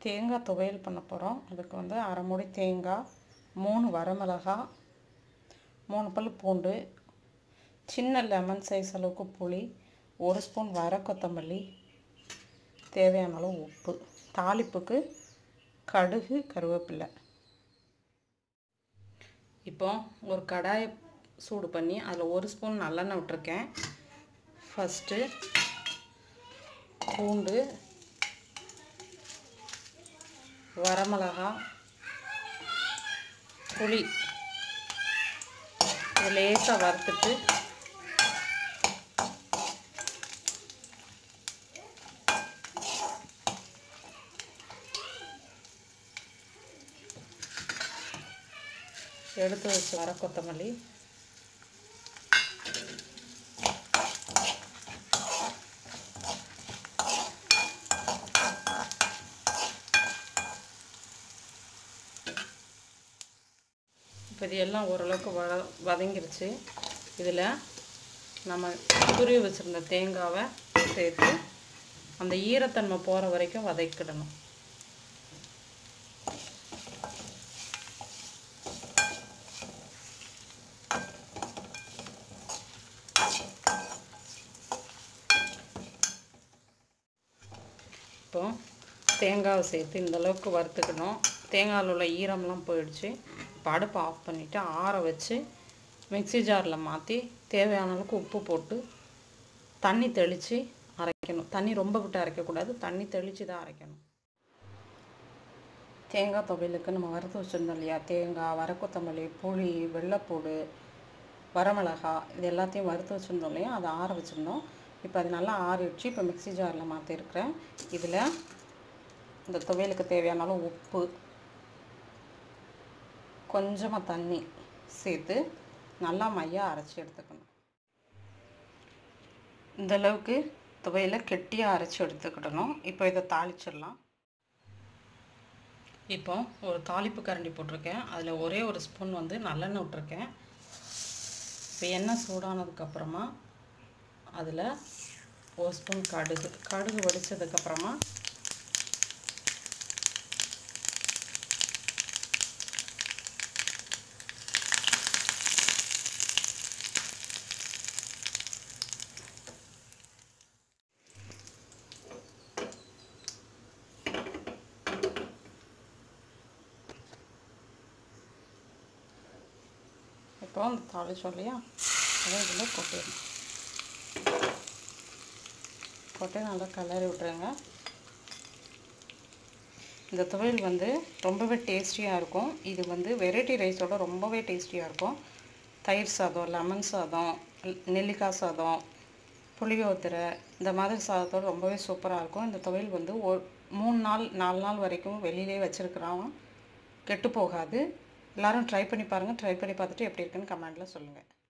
தேங்காய் துவையல் பண்ண போகிறோம் அதுக்கு வந்து அரை மூடி தேங்காய் மூணு வரமிளகா மூணு பல் பூண்டு சின்ன லெமன் சைஸ் அளவுக்கு புளி ஒரு ஸ்பூன் வர கொத்தமல்லி தேவையான அளவு உப்பு தாளிப்புக்கு கடுகு கருவேப்பிலை இப்போ ஒரு கடாயை சூடு பண்ணி அதில் ஒரு ஸ்பூன் நல்லெண்ணெய் விட்டுருக்கேன் ஃபஸ்ட்டு பூண்டு வரமிளகா புளி இது லேசாக வறுத்துட்டு எடுத்து வச்சு வர கொத்தமல்லி இப்போ இது எல்லாம் ஓரளவுக்கு வத வதங்கிருச்சு இதில் நம்ம துருவி வச்சுருந்த தேங்காவை சேர்த்து அந்த ஈரத்தன்மை போகிற வரைக்கும் வதக்கிடணும் இப்போ தேங்காவை சேர்த்து இந்த அளவுக்கு வறுத்துக்கணும் தேங்காயில் உள்ள ஈரம்லாம் போயிடுச்சு இப்போ அடுப்பை ஆஃப் பண்ணிவிட்டு ஆற வச்சு மிக்ஸி ஜாரில் மாற்றி தேவையான அளவுக்கு உப்பு போட்டு தண்ணி தெளித்து அரைக்கணும் தண்ணி ரொம்ப விட்டு அரைக்கக்கூடாது தண்ணி தெளித்து தான் அரைக்கணும் தேங்காய் துவையலுக்கு நம்ம வறுத்து வச்சுருந்தோம் இல்லையா தேங்காய் வரக்கொத்தமல்லி புளி வெள்ளைப்பூடு வரமிளகா இது எல்லாத்தையும் வறுத்து வச்சுருந்தோம் இல்லையா அதை ஆற வச்சுருந்தோம் இப்போ அது நல்லா ஆறிடுச்சு இப்போ மிக்ஸி ஜாரில் மாற்றிருக்கிறேன் இதில் இந்த துவையலுக்கு தேவையான அளவு உப்பு கொஞ்சமாக தண்ணி சேர்த்து நல்லா மையாக அரைச்சி எடுத்துக்கணும் இந்த அளவுக்கு துவையலை கெட்டியாக அரைச்சி எடுத்துக்கிடணும் இப்போ இதை தாளிச்சிடலாம் இப்போ ஒரு தாளிப்பு கரண்டி போட்டிருக்கேன் அதில் ஒரே ஒரு ஸ்பூன் வந்து நல்லெண்ணெய் விட்ருக்கேன் இப்போ எண்ணெய் சூடானதுக்கப்புறமா அதில் ஒரு ஸ்பூன் கடுகு கடுகு வடித்ததுக்கப்புறமா இப்போ அந்த தாளிச்சோம் இல்லையா அதை இதில் கொட்டிடணும் கொட்டி நல்லா கிளறி விட்ருங்க இந்த துவையல் வந்து ரொம்பவே டேஸ்டியாக இருக்கும் இது வந்து வெரைட்டி ரைஸோட ரொம்பவே டேஸ்டியாக இருக்கும் தயிர் சாதம் லெமன் சாதம் நெல்லிக்காய் சாதம் புளியோதரை இந்த மாதிரி சாதத்தோடு ரொம்பவே சூப்பராக இருக்கும் இந்த துவையல் வந்து ஒரு மூணு நாள் நாலு நாள் வரைக்கும் வெளியிலே வச்சுருக்குறான் கெட்டு போகாது எல்லோரும் ட்ரை பண்ணி பாருங்கள் ட்ரை பண்ணி பார்த்துட்டு எப்படி இருக்குன்னு கமெண்டில் சொல்லுங்கள்